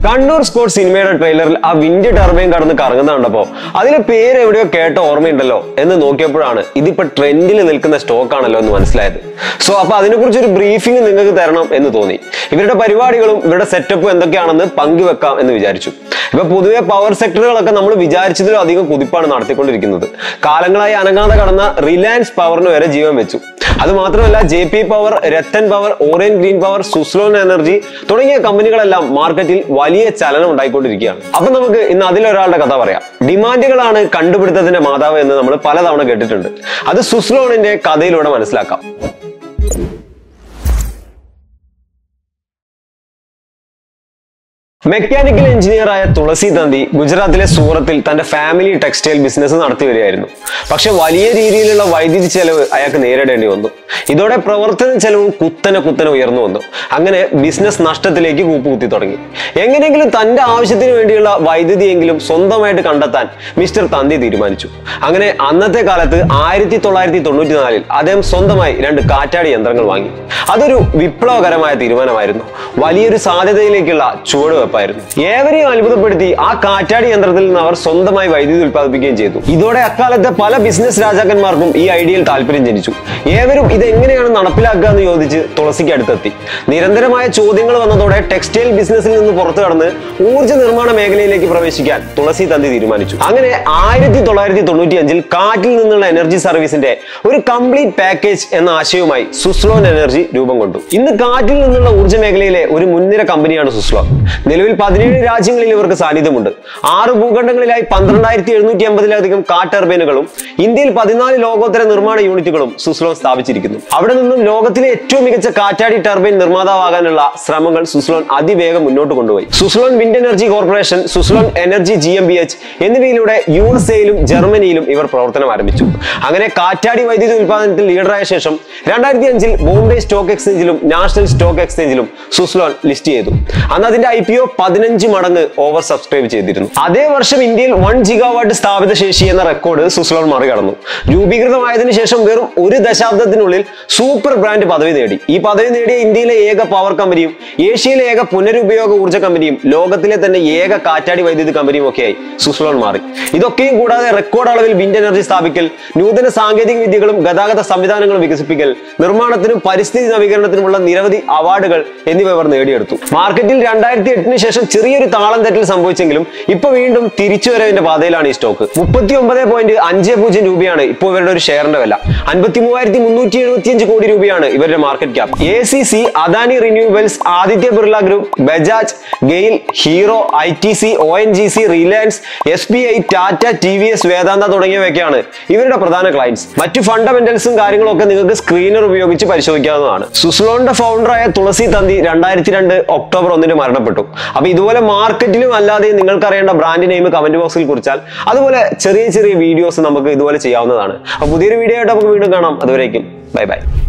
Kannur sports സിനിമയുടെ ട്രെയിലറിൽ ആ wind turbine കടന്ന് കറങ്ങുന്ന കണ്ടപ്പോ അതിലെ പേര് എവിടെയോ കേട്ട ഓർമ്മയുണ്ടല്ലോ എന്ന് നോക്കിയപ്പോഴാണ് ഇതിപ്പോ ട്രെൻഡിൽ നിൽക്കുന്ന സ്റ്റോക്ക് ആണല്ലോ എന്ന് മനസ്സിലായത് സോ അപ്പൊ അതിനെക്കുറിച്ച് ഒരു ബ്രീഫിംഗ് നിങ്ങൾക്ക് തരണം എന്ന് തോന്നി ഇവരുടെ പരിപാടികളും ഇവരുടെ സെറ്റപ്പും എന്തൊക്കെയാണെന്ന് പങ്കുവെക്കാം എന്ന് വിചാരിച്ചു ഇപ്പൊ പൊതുവെ പവർ സെക്ടറുകളൊക്കെ നമ്മൾ വിചാരിച്ചതിലും അധികം കുതിപ്പാണ് നടത്തിക്കൊണ്ടിരിക്കുന്നത് കാലങ്ങളായി അനങ്ങാതെ കടന്ന റിലയൻസ് പവറിന് വരെ ജീവൻ വെച്ചു അത് മാത്രമല്ല J P power Rattan power orient green power Suzlon energy തുടങ്ങിയ കമ്പനികളെല്ലാം മാർക്കറ്റിൽ വലിയ ചലനം ഉണ്ടായിക്കൊണ്ടിരിക്കുകയാണ് അപ്പൊ നമുക്ക് ഇന്ന് അതിലൊരാളുടെ കഥ പറയാം ഡിമാൻഡുകളാണ് കണ്ടുപിടുത്തത്തിന്റെ മാതാവ് എന്ന് നമ്മൾ പലതവണ കേട്ടിട്ടുണ്ട് അത് സുസ്ലോണിന്റെ കഥയിലൂടെ മനസ്സിലാക്കാം മെക്കാനിക്കൽ എഞ്ചിനീയറായ തുളസി തന്തി ഗുജറാത്തിലെ സൂറത്തിൽ തന്റെ ഫാമിലി ടെക്സ്റ്റൈൽ ബിസിനസ് നടത്തി വരികയായിരുന്നു പക്ഷെ വലിയ രീതിയിലുള്ള വൈദ്യുതി ചെലവ് അയാൾക്ക് നേരിടേണ്ടി വന്നു ഇതോടെ പ്രവർത്തന ചെലവും കുത്തനെ കുത്തനെ ഉയർന്നു വന്നു അങ്ങനെ ബിസിനസ് നഷ്ടത്തിലേക്ക് കൂപ്പുകുത്തി തുടങ്ങി എങ്ങനെയെങ്കിലും തന്റെ ആവശ്യത്തിന് വേണ്ടിയുള്ള വൈദ്യുതിയെങ്കിലും സ്വന്തമായിട്ട് കണ്ടെത്താൻ മിസ്റ്റർ തന്തി തീരുമാനിച്ചു അങ്ങനെ അന്നത്തെ കാലത്ത് ആയിരത്തി തൊള്ളായിരത്തി തൊണ്ണൂറ്റി നാലിൽ അദ്ദേഹം സ്വന്തമായി രണ്ട് കാറ്റാടി യന്ത്രങ്ങൾ വാങ്ങി അതൊരു വിപ്ലവകരമായ തീരുമാനമായിരുന്നു വലിയൊരു സാധ്യതയിലേക്കുള്ള ചുവടുവെപ്പായിരുന്നു ഏവരെയും അത്ഭുതപ്പെടുത്തി ആ കാറ്റാടി യന്ത്രത്തിൽ നിന്ന് അവർ സ്വന്തമായി വൈദ്യുതി ഉൽപ്പാദിപ്പിക്കുകയും ചെയ്തു ഇതോടെ അക്കാലത്തെ പല ബിസിനസ് രാജാക്കന്മാർക്കും ഈ ഐഡിയയിൽ താല്പര്യം ജനിച്ചു ഏവരും ഇത് എങ്ങനെയാണ് നടപ്പിലാക്കുക എന്ന് ചോദിച്ച് തുളസിക്ക് അടുത്തെത്തി നിരന്തരമായ ചോദ്യങ്ങൾ വന്നതോടെ ടെക്സ്റ്റൈൽ ബിസിനസ്സിൽ നിന്ന് പുറത്തു കടന്ന് ഊർജ്ജ നിർമ്മാണ മേഖലയിലേക്ക് പ്രവേശിക്കാൻ തുളസി തന്തി തീരുമാനിച്ചു അങ്ങനെ ആയിരത്തി തൊള്ളായിരത്തി തൊണ്ണൂറ്റി അഞ്ചിൽ കാറ്റിൽ നിന്നുള്ള എനർജി സർവീസിന്റെ ഒരു കംപ്ലീറ്റ് പാക്കേജ് എന്ന ആശയവുമായി സുസ്ലോൺ എനർജി രൂപം കൊണ്ടു ഇന്ന് കാറ്റിൽ നിന്നുള്ള ഊർജ്ജ മേഖലയിലെ ഒരു മുൻനിര കമ്പനിയാണ് സുസ്ലോൺ നിലവിൽ പതിനേഴ് രാജ്യങ്ങളിൽ ഇവർക്ക് സാന്നിധ്യമുണ്ട് ആറ് ഭൂഖണ്ഡങ്ങളിലായി പന്ത്രണ്ടായിരത്തി എഴുന്നൂറ്റി അമ്പതിലധികം കാറ്റ് ടർബൈനുകളും ഇന്ത്യയിൽ പതിനാല് ലോകോത്തര നിർമ്മാണ യൂണിറ്റുകളും സുസ്ലോൺ സ്ഥാപിച്ചിരിക്കുന്നു അവിടെ നിന്നും ലോകത്തിലെ ഏറ്റവും മികച്ച കാറ്റാടി ടർബൈൻ നിർമ്മാതാവാകാനുള്ള ശ്രമങ്ങൾ സുസ്ലോൺ അതിവേഗം മുന്നോട്ട് കൊണ്ടുപോയി Suzlon wind energy corporation Suzlon energy G M B H എന്നിവയിലൂടെ യു എസ് എയിലും ജർമ്മനിയിലും ഇവർ പ്രവർത്തനം ആരംഭിച്ചു അങ്ങനെ കാറ്റാടി വൈദ്യുതി ഉൽപ്പാദനത്തിൽ ലീഡറായ ശേഷം രണ്ടായിരത്തി അഞ്ചിൽ ബോംബെ സ്റ്റോക്ക് എക്സ്ചേഞ്ചിലും നാഷണൽ സ്റ്റോക്ക് എക്സ്ചേഞ്ചിലും സുസ്ലോൺ ലിസ്റ്റ് ചെയ്തു അന്ന് അതിന്റെ ഐ പി ഒ പതിനഞ്ച് മടങ്ങ് ഓവർ സബ്സ്ക്രൈബ് ചെയ്തിരുന്നു അതേ വർഷം ഇന്ത്യയിൽ വൺ ജിഗാവാട്ട് സ്ഥാപിത ശേഷി എന്ന റെക്കോർഡ് സുസ്ലോൺ മറികടന്നു രൂപീകൃതമായതിനു ശേഷം വെറും ഒരു ദശാബ്ദത്തിനുള്ളിൽ സൂപ്പർ ബ്രാൻഡ് പദവി നേടി ഈ പദവി നേടിയ ഇന്ത്യയിലെ ഏക പവർ കമ്പനിയും ഏഷ്യയിലെ ഏക പുനരുപയോഗ ഊർജ്ജ കമ്പനിയും ലോകത്തിലെ തന്നെ ഏക കാറ്റാടി വൈദ്യുതി കമ്പനിയും ഒക്കെയായി സുസ്ലോൺ മാറി ഇതൊക്കെയും കൂടാതെ റെക്കോർഡ് അളവിൽ വിൻഡ് എനർജി സ്ഥാപിക്കൽ നൂതന സാങ്കേതിക വിദ്യകളും ഗതാഗത സംവിധാനങ്ങളും വികസിപ്പിക്കൽ നിർമ്മാണത്തിനും പരിസ്ഥിതി നവീകരണത്തിനുമുള്ള നിരവധി അവാർഡുകൾ എന്നിവ ഇവർ നേടിയെടുത്തു മാർക്കറ്റിൽ രണ്ടായിരത്തി എട്ടിന് ശേഷം ചെറിയൊരു താളം തെറ്റൽ സംഭവിച്ചെങ്കിലും ഇപ്പൊ വീണ്ടും തിരിച്ചുവരവിന്റെ പാതയിലാണ് ഈ സ്റ്റോക്ക് മുപ്പത്തി ഒമ്പത് പോയിന്റ് അഞ്ച് പൂജ്യം രൂപയാണ് ഇപ്പോൾ ഇവരുടെ ഒരു ഷെയറിന്റെ വില അൻപത്തി മൂവായിരത്തി മുന്നൂറ്റി എഴുപത്തിയഞ്ച് കോടി രൂപയാണ് ഇവരുടെ market cap A C C Adani renewals Aditya Birla group Bajaj GAIL Hero I T C O N G C Reliance S B I Tata T V S Vedanta തുടങ്ങിയവയൊക്കെയാണ് ഇവരുടെ പ്രധാന ക്ലയൻസ് മറ്റു ഫണ്ടമെന്റൽസും കാര്യങ്ങളും ഒക്കെ നിങ്ങൾക്ക് സ്ക്രീനർ ഉപയോഗിച്ച് പരിശോധിക്കാവുന്നതാണ് സുസ്ലോണിന്റെ ഫൗണ്ടറായ തുളസി തന്തി രണ്ടായിരത്തി രണ്ട് ഒക്ടോബർ ഒന്നിന് മരണപ്പെട്ടു അപ്പൊ ഇതുപോലെ മാർക്കറ്റിലും അല്ലാതെ നിങ്ങൾക്ക് അറിയേണ്ട ബ്രാൻഡ് നെയിം കമന്റ് ബോക്സിൽ കുറിച്ചാൽ അതുപോലെ ചെറിയ ചെറിയ വീഡിയോസ് നമുക്ക് ഇതുപോലെ ചെയ്യാവുന്നതാണ് അപ്പൊ പുതിയൊരു വീഡിയോ ആയിട്ട് നമുക്ക് വീണ്ടും കാണാം അതുവരേക്കും ബൈ ബൈ